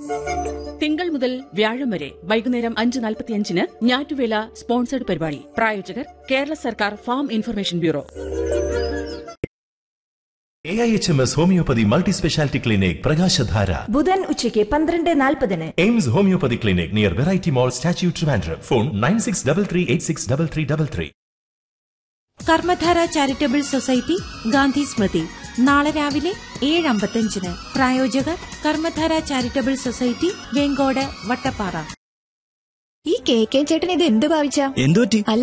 തിങ്കൾ മുതൽ വ്യാഴം വരെ വൈകുന്നേരം അഞ്ച് നാൽപ്പത്തിയഞ്ചിന് ഞാറ്റുവേല സ്പോൺസർഡ് പരിപാടി പ്രായോജകർ കേരള സർക്കാർ farm information bureau A I H M S homeopathy multi speciality clinic Prakashadhara ബുധൻ ഉച്ചയ്ക്ക് പന്ത്രണ്ട് നാൽപ്പതിന് Aims homeopathy clinic near variety mall statue Trivandrum phone nine six double three eight six double three double three Karmadhara charitable society Gandhi Smriti നാളെ രാവിലെ ഏഴ് അമ്പത്തഞ്ചിന് പ്രായോജകർ Karmadhara charitable society Vengode Vattappara ഈ കെ കെ ചേട്ടൻ ഇത് എന്ത് ഭാവിച്ച എന്തുപറ്റി അല്ല